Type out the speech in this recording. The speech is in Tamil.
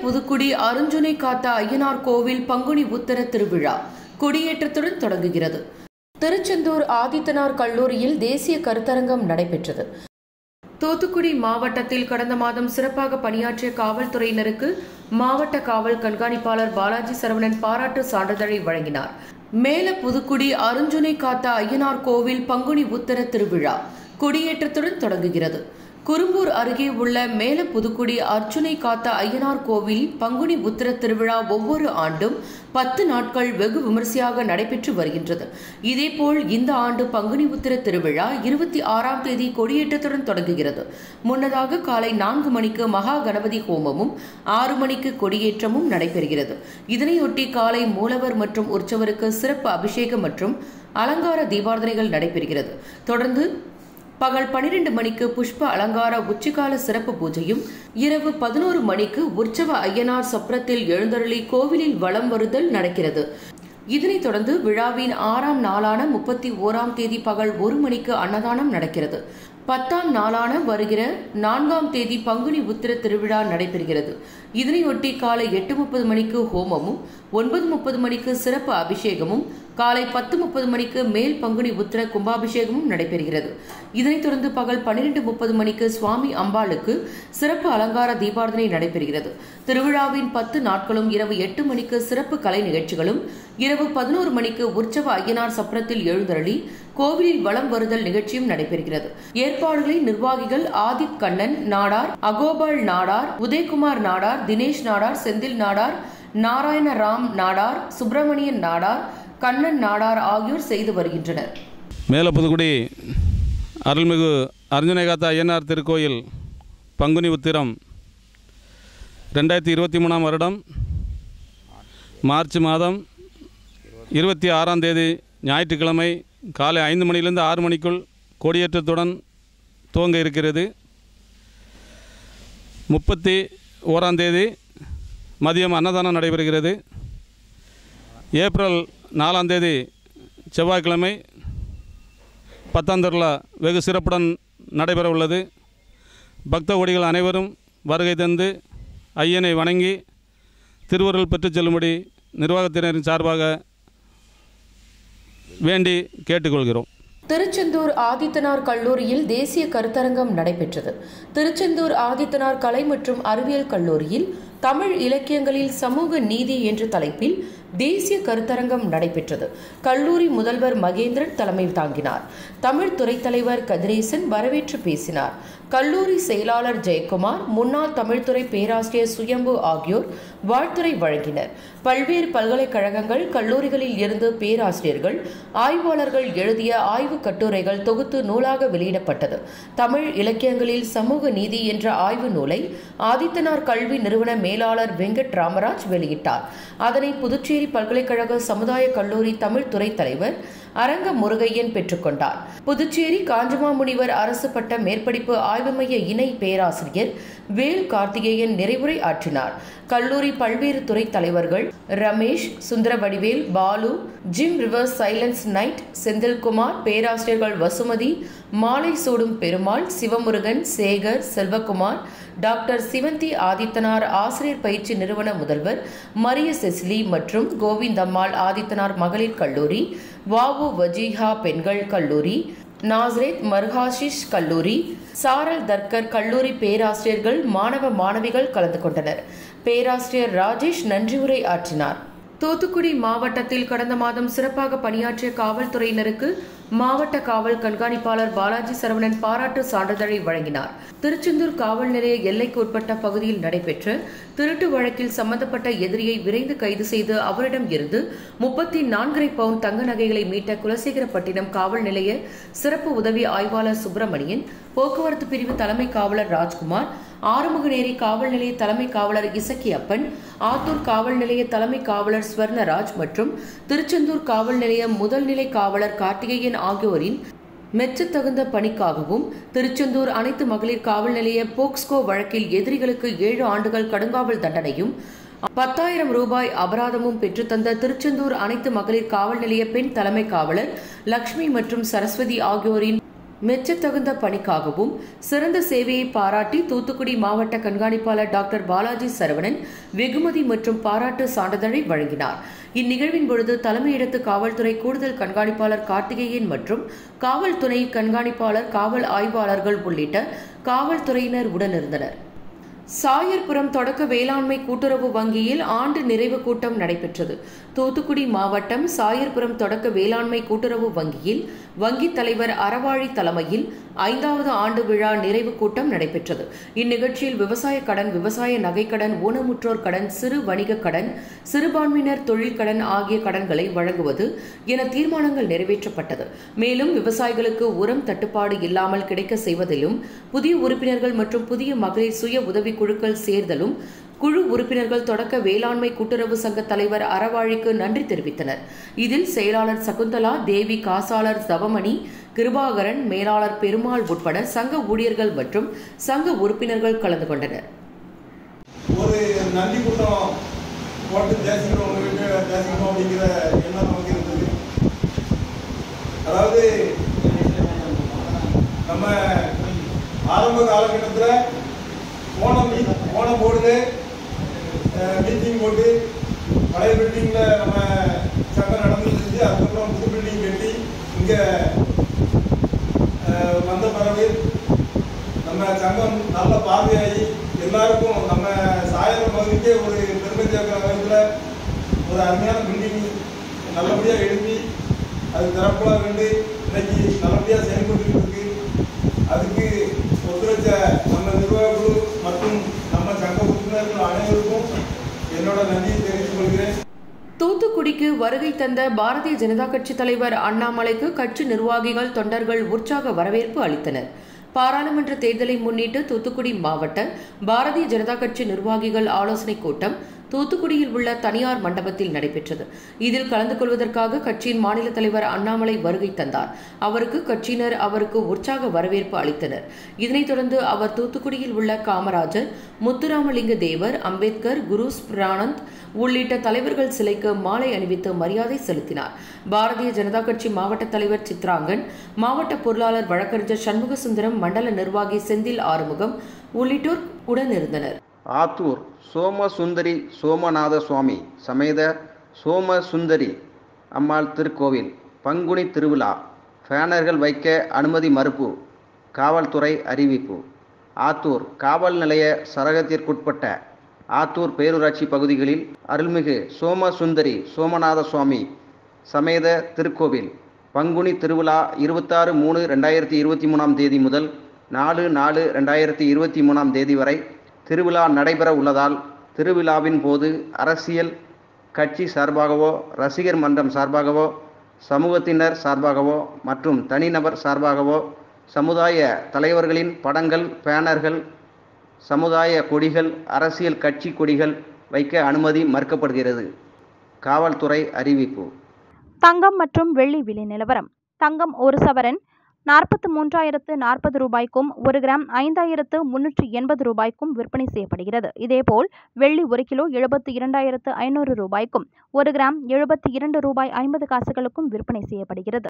புதுக்குடி அருஞ்சுனை காத்த ஐயனார் கோவில் பங்குனி உத்தர திருவிழா கொடியேற்றத்துடன் தொடங்குகிறது திருச்செந்தூர் ஆதித்தனார் கல்லூரியில் தேசிய கருத்தரங்கம் நடைபெற்றது தூத்துக்குடி மாவட்டத்தில் கடந்த மாதம் சிறப்பாக பணியாற்றிய காவல்துறையினருக்கு மாவட்ட காவல் கண்காணிப்பாளர் பாலாஜி சரவணன் பாராட்டு சான்றிதழை வழங்கினார் மேல புதுக்குடி அருஞ்சுனை காத்த ஐயனார் கோவில் பங்குனி உத்தர திருவிழா கொடியேற்றத்துடன் தொடங்குகிறது குறும்பூர் அருகே உள்ள மேல புதுக்குடி அர்ச்சுனை காத்த ஐயனார் கோவில் பங்குனி உத்திர திருவிழா ஒவ்வொரு ஆண்டும் பத்து நாட்கள் வெகு விமரிசையாக நடைபெற்று வருகின்றது இதேபோல் இந்த ஆண்டு பங்குனி உத்திர திருவிழா இருபத்தி ஆறாம் தேதி கொடியேற்றத்துடன் தொடங்குகிறது முன்னதாக காலை நான்கு மணிக்கு மகா கணபதி ஹோமமும் ஆறு மணிக்கு கொடியேற்றமும் நடைபெறுகிறது இதனையொட்டி காலை மூலவர் மற்றும் உற்சவருக்கு சிறப்பு அபிஷேகம் மற்றும் அலங்கார தீபாரதனைகள் நடைபெறுகிறது தொடர்ந்து பகல் பனிரெண்டு மணிக்கு புஷ்ப அலங்கார உச்சிகால சிறப்பு பூஜையும் இரவு பதினோரு மணிக்கு உற்சவ ஐயனார் சப்ரத்தில் எழுந்தருளி கோவிலில் வலம் வருதல் நடக்கிறது இதனைத் தொடர்ந்து விழாவின் ஆறாம் நாளான முப்பத்தி ஓராம் தேதி பகல் ஒரு மணிக்கு அன்னதானம் நடக்கிறது பத்தாம் நாளான வருகிற நான்காம் தேதி பங்குனி உத்திர திருவிழா நடைபெறுகிறது இதனையொட்டி காலை எட்டு முப்பது மணிக்கு ஹோமமும் ஒன்பது முப்பது மணிக்கு சிறப்பு அபிஷேகமும் காலை பத்து முப்பது மணிக்கு மேல் பங்குனி உத்திர கும்பாபிஷேகமும் நடைபெறுகிறது இதனைத் தொடர்ந்து பகல் பன்னிரண்டு முப்பது மணிக்கு சுவாமி அம்பாளுக்கு சிறப்பு அலங்கார தீபாரதனை நடைபெறுகிறது திருவிழாவின் பத்து நாட்களும் இரவு எட்டு மணிக்கு சிறப்பு கலை நிகழ்ச்சிகளும் இரவு பதினோரு மணிக்கு உற்சவ ஐயனார் சப்ரத்தில் எழுந்தருளி கோவிலில் வலம் வருதல் நிகழ்ச்சியும் நடைபெறுகிறது ஏற்பாடுகளை நிர்வாகிகள் ஆதித் கண்ணன் நாடார் அகோபால் நாடார் உதயகுமார் நாடார் தினேஷ் நாடார் செந்தில் நாடார் நாராயண ராம் நாடார் சுப்பிரமணியன் நாடார் கண்ணன் நாடார் ஆகியோர் செய்து வருகின்றனர் மேல புதுக்குடி அருள்மிகு அர்ஜுனகாத்த ஐயனார் திருக்கோயில் பங்குனி உத்திரம் ரெண்டாயிரத்தி இருபத்தி மூணாம் வருடம் மார்ச் மாதம் இருபத்தி ஆறாம் தேதி ஞாயிற்றுக்கிழமை காலை ஐந்து மணியிலிருந்து ஆறு மணிக்குள் கொடியேற்றத்துடன் துவங்க இருக்கிறது முப்பத்தி ஓராம் தேதி மதியம் அன்னதானம் நடைபெறுகிறது ஏப்ரல் நாலாம் தேதி செவ்வாய்க்கிழமை பத்தாம் திருவிழா வெகு சிறப்புடன் நடைபெற உள்ளது பக்த கோடிகள் அனைவரும் வருகை தந்து ஐயனை வணங்கி திருவருள் பெற்றுச் செல்லும்படி நிர்வாகத்தினரின் சார்பாக வேண்டி கேட்டுக்கொள்கிறோம் திருச்செந்தூர் ஆதித்தனார் கல்லூரியில் தேசிய கருத்தரங்கம் நடைபெற்றது திருச்செந்தூர் ஆதித்தனார் கலை மற்றும் அறிவியல் கல்லூரியில் தமிழ் இலக்கியங்களில் சமூக நீதி என்ற தலைப்பில் தேசிய கருத்தரங்கம் நடைபெற்றது கல்லூரி முதல்வர் மகேந்திரன் தலைமை தாங்கினார் தமிழ் துறை தலைவர் கதிரேசன் வரவேற்று பேசினார் கல்லூரி செயலாளர் ஜெயக்குமார் முன்னாள் தமிழ்துறை பேராசிரியர் சுயம்பு ஆகியோர் வாழ்த்துரை வழங்கினர் பல்வேறு பல்கலைக்கழகங்கள் கல்லூரிகளில் இருந்து பேராசிரியர்கள் ஆய்வாளர்கள் எழுதிய ஆய்வுக் கட்டுரைகள் தொகுத்து நூலாக வெளியிடப்பட்டது தமிழ் இலக்கியங்களில் சமூக நீதி என்ற ஆய்வு நூலை ஆதித்தனார் கல்வி நிறுவன மேலாளர் வெங்கட் ராமராஜ் வெளியிட்டார் அதனை புதுச்சேரி பல்கலைக்கழக சமுதாய கல்லூரி தமிழ் துறை தலைவர் அரங்க முருகையன் பெற்றுக்கொண்டார் புதுச்சேரி காஞ்சமாமுனிவர் அரசு பட்ட மேற்படிப்பு ஆய்வு மைய இணை பேராசிரியர் வேல் கார்த்திகேயன் நிறைவுரை ஆற்றினார் கல்லூரி பல்வேறு துறை தலைவர்கள் ரமேஷ் சுந்தரவடிவேல் பாலு ஜிம் ரிவர்ஸ் சைலன்ஸ் நைட் செந்தில்குமார் பேராசிரியர்கள் வசுமதி மாலை சூடும் பெருமாள் சிவமுருகன் சேகர் செல்வகுமார் டாக்டர் சிவந்தி ஆதித்தனார் ஆசிரியர் பயிற்சி நிறுவன முதல்வர் மரிய செசிலி மற்றும் கோவிந்தம்மாள் ஆதித்தனார் மகளிர் கல்லூரி வாவு வஜீஹா பெண்கள் கல்லூரி நாஸ்ரேத் மர்ஹாஷிஷ் கல்லூரி சாரல் தர்கர் கல்லூரி பேராசிரியர்கள் மாணவ மாணவிகள் கலந்து கொண்டனர் பேராசிரியர் ராஜேஷ் நன்றியுரை ஆற்றினார் தூத்துக்குடி மாவட்டத்தில் கடந்த மாதம் சிறப்பாக பணியாற்றிய காவல்துறையினருக்கு மாவட்ட காவல் கண்காணிப்பாளர் பாலாஜி சரவணன் பாராட்டு சான்றிதழை வழங்கினார் திருச்செந்தூர் காவல் நிலைய எல்லைக்கு உட்பட்ட பகுதியில் நடைபெற்ற திருட்டு வழக்கில் சம்பந்தப்பட்ட எதிரியை விரைந்து கைது செய்து அவரிடம் இருந்து முப்பத்தி நான்கரை பவுண்ட் தங்க நகைகளை மீட்ட குலசேகரப்பட்டினம் காவல் நிலைய சிறப்பு உதவி ஆய்வாளர் சுப்பிரமணியன் போக்குவரத்து பிரிவு தலைமை காவலர் ராஜ்குமார் ஆறுமுகநேரி காவல் நிலைய தலைமை காவலர் இசக்கியப்பன் ஆத்தூர் காவல் நிலைய தலைமை காவலர் ஸ்வர்ணராஜ் மற்றும் திருச்செந்தூர் காவல் நிலைய முதல் நிலை காவலர் கார்த்திகேயன் ஆகியோரின் மெச்சத்தகுந்த பணிக்காகவும் திருச்செந்தூர் அனைத்து மகளிர் காவல் நிலைய போக்ஸ்கோ வழக்கில் எதிரிகளுக்கு ஏழு ஆண்டுகள் கடுங்காவல் தண்டனையும் பத்தாயிரம் ரூபாய் அபராதமும் பெற்றுத்தந்த திருச்செந்தூர் அனைத்து மகளிர் காவல் நிலைய பெண் தலைமை காவலர் லக்ஷ்மி மற்றும் சரஸ்வதி ஆகியோரின் மெச்சத்தகுந்த பணிக்காகவும் சிறந்த சேவையை பாராட்டி தூத்துக்குடி மாவட்ட கண்காணிப்பாளர் டாக்டர் பாலாஜி சரவணன் வெகுமதி மற்றும் பாராட்டு சான்றிதழை வழங்கினார் இந்நிகழ்வின் பொழுது தலைமையிடத்து காவல்துறை கூடுதல் கண்காணிப்பாளர் கார்த்திகேயன் மற்றும் காவல் துணை கண்காணிப்பாளர் காவல் ஆய்வாளர்கள் உள்ளிட்ட காவல்துறையினர் உடனிருந்தனர் சாயர்புரம் தொடக்க வேளாண்மை கூட்டுறவு வங்கியில் ஆண்டு நிறைவு கூட்டம் நடைபெற்றது தூத்துக்குடி மாவட்டம் சாயர்புரம் தொடக்க வேளாண்மை கூட்டுறவு வங்கியில் வங்கித் தலைவர் அறவாழி தலைமையில் ஐந்தாவது ஆண்டு விழா நிறைவு கூட்டம் நடைபெற்றது இந்நிகழ்ச்சியில் விவசாய கடன் விவசாய நகைக்கடன் ஊனமுற்றோர் கடன் சிறு வணிக கடன் சிறுபான்மையினர் தொழில் கடன் ஆகிய கடன்களை வழங்குவது என தீர்மானங்கள் நிறைவேற்றப்பட்டது மேலும் விவசாயிகளுக்கு உரம் தட்டுப்பாடு இல்லாமல் கிடைக்க செய்வதிலும் புதிய உறுப்பினர்கள் மற்றும் புதிய மகளிர் சுய உதவி குழுக்கள் சேர்தலும் குழு உறுப்பினர்கள் தொடக்க வேளாண்மை கூட்டுறவு சங்க தலைவர் அறவாழிக்கு நன்றி தெரிவித்தனர் இதில் செயலாளர் சகுந்தலா தேவி காசாளர் தவமணி கிருபாகரன் மேலாளர் பெருமாள் உட்பட சங்க ஊழியர்கள் மற்றும் சங்க உறுப்பினர்கள் கலந்து கொண்டனர் ஒரு நன்றி கூட்டம் போட்டு பேசிக்கணும் உங்ககிட்ட பேசிக்கணும் அப்படிங்கிற எண்ணம் நமக்கு இருந்தது அதாவது நம்ம ஆரம்ப காலகட்டத்தில் போன மீ போன போர்டில் மீட்டிங் போட்டு பழைய பில்டிங்கில் நம்ம சங்கம் நடந்துட்டு இருந்துச்சு அதுக்கப்புறம் புது பில்டிங் கட்டி இங்கே வந்த பிறகு நம்ம சங்கம் நல்ல பார்வையாகி எல்லாருக்கும் நம்ம சாயந்தரம் பகுதிக்கே ஒரு பெருமை சேர்க்கிற வகையில் ஒரு அருமையான பில்டிங் நல்லபடியாக எழுப்பி அது திறப்பாக வேண்டு இன்னைக்கு நல்லபடியாக செயல்பட்டு இருக்கு அதுக்கு ஒத்துழைச்ச நம்ம நிர்வாக குழு மற்றும் நம்ம சங்க உறுப்பினர்கள் அனைவருக்கும் என்னோட நன்றியை தெரிவித்துக் கொள்கிறேன் தூத்துக்குடிக்கு வருகை தந்த பாரதிய ஜனதா கட்சி தலைவர் அண்ணாமலைக்கு கட்சி நிர்வாகிகள் தொண்டர்கள் உற்சாக வரவேற்பு அளித்தனர் பாராளுமன்ற தேர்தலை முன்னிட்டு தூத்துக்குடி மாவட்ட பாரதிய ஜனதா கட்சி நிர்வாகிகள் ஆலோசனைக் கூட்டம் தூத்துக்குடியில் உள்ள தனியார் மண்டபத்தில் நடைபெற்றது இதில் கலந்து கொள்வதற்காக கட்சியின் மாநில தலைவர் அண்ணாமலை வருகை தந்தார் அவருக்கு கட்சியினர் அவருக்கு உற்சாக வரவேற்பு அளித்தனர் இதனைத் தொடர்ந்து அவர் தூத்துக்குடியில் உள்ள காமராஜர் முத்துராமலிங்க தேவர் அம்பேத்கர் குரு பிரானந்த் உள்ளிட்ட தலைவர்கள் சிலைக்கு மாலை அணிவித்து மரியாதை செலுத்தினார் பாரதிய ஜனதா கட்சி மாவட்ட தலைவர் சித்ராங்கன் மாவட்ட பொருளாளர் வழக்கறிஞர் சண்முகசுந்தரம் மண்டல நிர்வாகி செந்தில் ஆறுமுகம் உள்ளிட்டோர் உடனிருந்தனர் ஆத்தூர் சோமசுந்தரி சோமநாத சுவாமி சமேத சோமசுந்தரி அம்மாள் திருக்கோவில் பங்குனி திருவிழா பேனர்கள் வைக்க அனுமதி மறுப்பு காவல்துறை அறிவிப்பு ஆத்தூர் காவல் நிலைய சரகத்திற்குட்பட்ட ஆத்தூர் பேரூராட்சி பகுதிகளில் அருள்மிகு சோமசுந்தரி சோமநாத சுவாமி சமேத திருக்கோவில் பங்குனி திருவிழா இருபத்தாறு மூணு ரெண்டாயிரத்தி இருபத்தி மூணாம் தேதி முதல் நாலு நாலு ரெண்டாயிரத்தி இருபத்தி மூணாம் தேதி வரை திருவிழா நடைபெற உள்ளதால் திருவிழாவின் போது அரசியல் கட்சி சார்பாகவோ ரசிகர் மன்றம் சார்பாகவோ சமூகத்தினர் சார்பாகவோ மற்றும் தனிநபர் சார்பாகவோ சமுதாய தலைவர்களின் படங்கள் பேனர்கள் சமுதாய கொடிகள் அரசியல் கட்சி கொடிகள் வைக்க அனுமதி மறுக்கப்படுகிறது காவல்துறை அறிவிப்பு தங்கம் மற்றும் வெள்ளி விலை நிலவரம் தங்கம் ஒரு சவரன் நாற்பத்து மூன்றாயிரத்து நாற்பது ரூபாய்க்கும் ஒரு கிராம் ஐந்தாயிரத்து முன்னூற்றி எண்பது ரூபாய்க்கும் விற்பனை செய்யப்படுகிறது இதேபோல் வெள்ளி ஒரு கிலோ எழுபத்தி இரண்டாயிரத்து ஐநூறு ரூபாய்க்கும் ஒரு கிராம் எழுபத்தி இரண்டு ரூபாய் ஐம்பது காசுகளுக்கும் விற்பனை செய்யப்படுகிறது